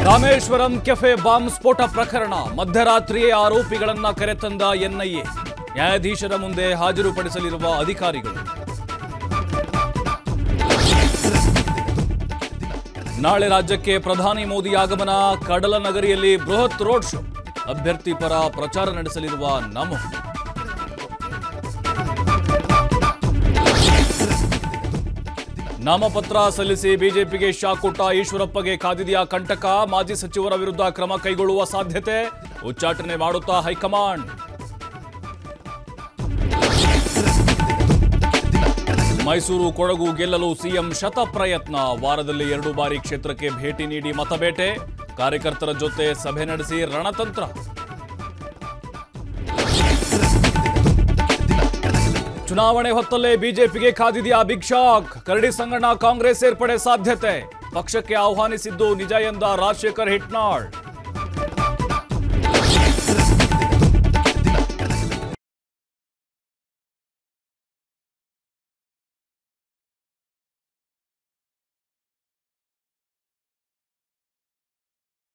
Rameswaram cafe bomb ಸ್ಫೋಟ ಪ್ರಕರಣ ಮಧ್ಯರಾತ್ರಿಯೇ ಆರೋಪಿಗಳನ್ನ ಕರೆತಂದ NIA ನ್ಯಾಯಾಧೀಶರ ಮುಂದೆ ಹಾಜರುಪಡಿಸಲಿರುವ ಅಧಿಕಾರಿಗಳು ನಾಳೆ ರಾಜ್ಯಕ್ಕೆ ಪ್ರಧಾನಿ ಮೋದಿ ಆಗಮನ ಕಡಲ ನಗರಿಯಲ್ಲಿ ಬೃಹತ್ ರೋಡ್ ಶೋ ಅಭ್ಯರ್ಥಿ ಪರ ಪ್ರಚಾರ ನಡೆಸಲಿರುವ ನಮೋ ನಾಮಪತ್ರ ಸಲ್ಲಿಸಿ ಬಿಜೆಪಿಗೆ ಶಾಕ್ ಕೊಟ್ಟ ಈಶ್ವರಪ್ಪಗೆ ಕಾದಿದೆಯಾ ಕಂಟಕ ಮಾಜಿ ಸಚಿವರ ವಿರುದ್ಧ ಕ್ರಮ ಕೈಗೊಳ್ಳುವ ಸಾಧ್ಯತೆ ಉಚ್ಚಾಟನೆ ಮಾಡುತ್ತಾ ಹೈಕಮಾಂಡ್ ಮೈಸೂರು ಕೊಡಗು ಗೆಲ್ಲಲು ಸಿಎಂ ಶತ ಪ್ರಯತ್ನ ವಾರದಲ್ಲಿ ಎರಡು ಬಾರಿ ಕ್ಷೇತ್ರಕ್ಕೆ ಭೇಟಿ ನೀಡಿ ಮತಬೇಟೆ ಕಾರ್ಯಕರ್ತರ ಜೊತೆ ಸಭೆ ನಡೆಸಿ ರಣತಂತ್ರ ಚುನಾವಣೆ ಹೊತ್ತಲ್ಲೇ ಬಿಜೆಪಿಗೆ ಕಾದಿದೆಯಾ ಬಿಗ್ ಶಾಕ್ ಕರಡಿ ಸಂಗಣ್ಣ ಕಾಂಗ್ರೆಸ್ ಸೇರ್ಪಡೆ ಸಾಧ್ಯತೆ ಪಕ್ಷಕ್ಕೆ ಆಹ್ವಾನಿಸಿದ್ದು ನಿಜ ಎಂದ ರಾಜಶೇಖರ್ ಹಿಟ್ನಾಳ್